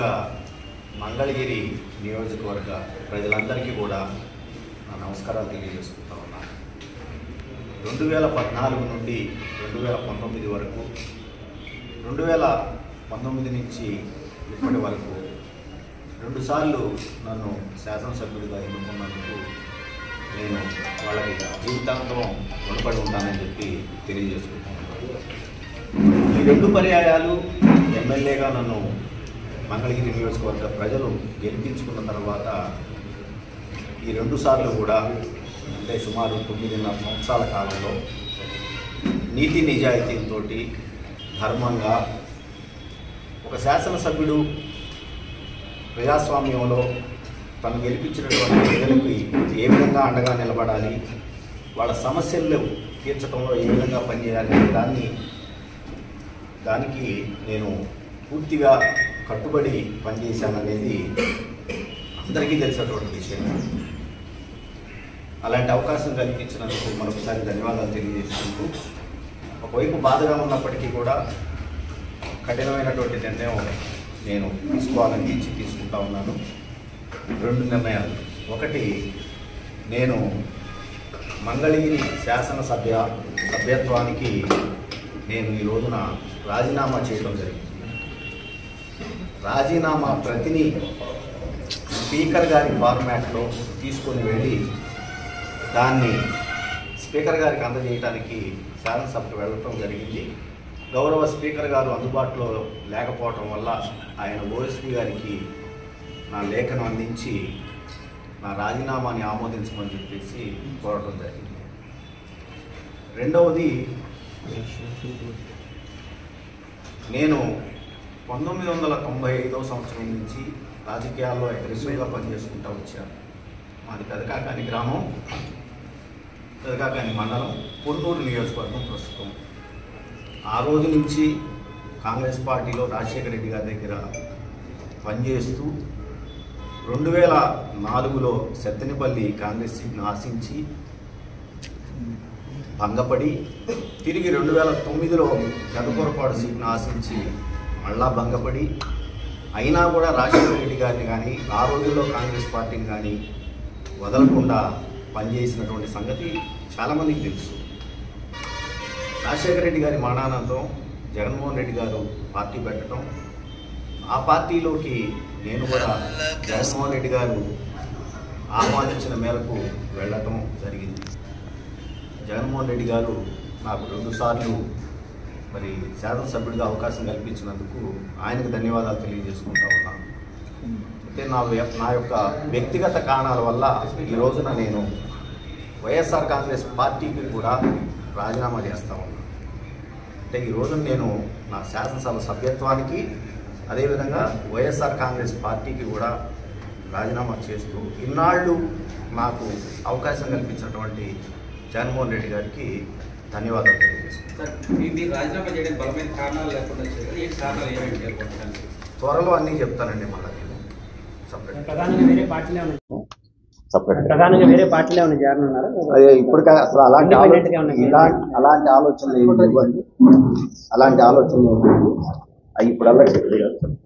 ముందుగా మంగళగిరి నియోజకవర్గ ప్రజలందరికీ కూడా నా నమస్కారాలు తెలియజేసుకుంటా ఉన్నాను రెండు వేల పద్నాలుగు నుండి రెండు వేల పంతొమ్మిది వరకు రెండు వేల పంతొమ్మిది నుంచి ఇప్పటి వరకు రెండుసార్లు నన్ను శాసనసభ్యుడిగా ఎన్నుకున్నందుకు నేను వాళ్ళకి జీవితాంతం రుణపడి ఉంటానని చెప్పి తెలియజేసుకుంటున్నాను ఈ రెండు పర్యాయాలు ఎమ్మెల్యేగా నన్ను మంగళగిరి నియోజకవర్గ ప్రజలు గెలిపించుకున్న తర్వాత ఈ రెండు సార్లు కూడా అంటే సుమారు తొమ్మిదిన్నర సంవత్సరాల కాలంలో నీతి నిజాయితీలతో ధర్మంగా ఒక శాసనసభ్యుడు ప్రజాస్వామ్యంలో తను గెలిపించినటువంటి ప్రజలకి ఏ విధంగా అండగా నిలబడాలి వాళ్ళ సమస్యలు తీర్చడంలో ఏ విధంగా పనిచేయాలి అనే దాన్ని దానికి నేను పూర్తిగా కట్టుబడి పనిచేశాననేది అందరికీ తెలిసినటువంటి విషయం అలాంటి అవకాశం కల్పించినందుకు మరొకసారి ధన్యవాదాలు తెలియజేసుకుంటూ ఒకవైపు బాధగా ఉన్నప్పటికీ కూడా కఠినమైనటువంటి నిర్ణయం నేను తీసుకోవాలనిపించి తీసుకుంటా ఉన్నాను రెండు నిర్ణయాలు ఒకటి నేను మంగళగిరి శాసనసభ్య సభ్యత్వానికి నేను ఈ రోజున రాజీనామా చేయడం జరిగింది రాజీనామా ప్రతిని స్పీకర్ గారి ఫార్మాట్లో తీసుకొని వెళ్ళి దాన్ని స్పీకర్ గారికి అందజేయడానికి శాసనసభకు వెళ్ళటం జరిగింది గౌరవ స్పీకర్ గారు అందుబాటులో లేకపోవటం వల్ల ఆయన ఓఎస్పీ గారికి నా లేఖను అందించి నా రాజీనామాని ఆమోదించమని చెప్పేసి కోరటం జరిగింది రెండవది నేను పంతొమ్మిది వందల తొంభై ఐదవ సంవత్సరం నుంచి రాజకీయాల్లో అగ్రెసివ్గా పనిచేసుకుంటూ వచ్చాను మాది పెదకాకాని గ్రామం పెదకాకాని మండలం పొన్నూరు నియోజకవర్గం ప్రస్తుతం ఆ రోజు నుంచి కాంగ్రెస్ పార్టీలో రాజశేఖర రెడ్డి గారి దగ్గర పనిచేస్తూ రెండు వేల నాలుగులో సెత్తెనపల్లి కాంగ్రెస్ సీట్ను ఆశించి భంగపడి తిరిగి రెండు వేల తొమ్మిదిలో గంగకొరపాడు సీట్ను ఆశించి మళ్ళా భంగపడి అయినా కూడా రాజశేఖర రెడ్డి గారిని కానీ ఆ రోజుల్లో కాంగ్రెస్ పార్టీని కానీ వదలకుండా పనిచేసినటువంటి సంగతి చాలామందికి తెలుసు రాజశేఖర రెడ్డి గారి మరణానంతరం జగన్మోహన్ రెడ్డి గారు పార్టీ పెట్టడం ఆ పార్టీలోకి నేను కూడా జగన్మోహన్ రెడ్డి గారు ఆహ్వానించిన మేరకు వెళ్ళటం జరిగింది జగన్మోహన్ రెడ్డి గారు నాకు రెండుసార్లు మరి శాసనసభ్యుడిగా అవకాశం కల్పించినందుకు ఆయనకు ధన్యవాదాలు తెలియజేసుకుంటా ఉన్నాను అయితే నా వ్య- నా యొక్క వ్యక్తిగత కారణాల వల్ల ఈ రోజున నేను వైఎస్ఆర్ కాంగ్రెస్ పార్టీకి కూడా రాజీనామా చేస్తా ఉన్నాను అంటే ఈ రోజున నేను నా శాసనసభ సభ్యత్వానికి అదేవిధంగా వైఎస్ఆర్ కాంగ్రెస్ పార్టీకి కూడా రాజీనామా చేస్తూ ఇన్నాళ్ళు నాకు అవకాశం కల్పించినటువంటి జగన్మోహన్ రెడ్డి గారికి ధన్యవాదాలు తెలియజేస్తున్నాను సార్ మీ- మీరు రాజీనామా చేయడానికి బలమైన కారణాలు లేకుండా వచ్చాయి కదా ఏంటి కారణాలు ఏమేమి పేర్కొంటాను త్వరలో అన్నీ చెప్తానండి మళ్ళీ నేను సపరేట్ ప్రధానంగా వేరే పార్టీలే ఉన్నాయి సపరేట్ ప్రధానంగా వేరే పార్టీలే ఉన్నాయి జాయిన్ ఉన్నారు అదే ఇప్పటికే అసలు అలాంటి Independent గా ఆలోచన ఉన్నాయి. ఇలాంటి అలాంటి ఆలోచనలు ఏమి లేవండి అలాంటి ఆలోచనలు ఏమి లేవు అవి ఇప్పుడు అలా చెప్పారు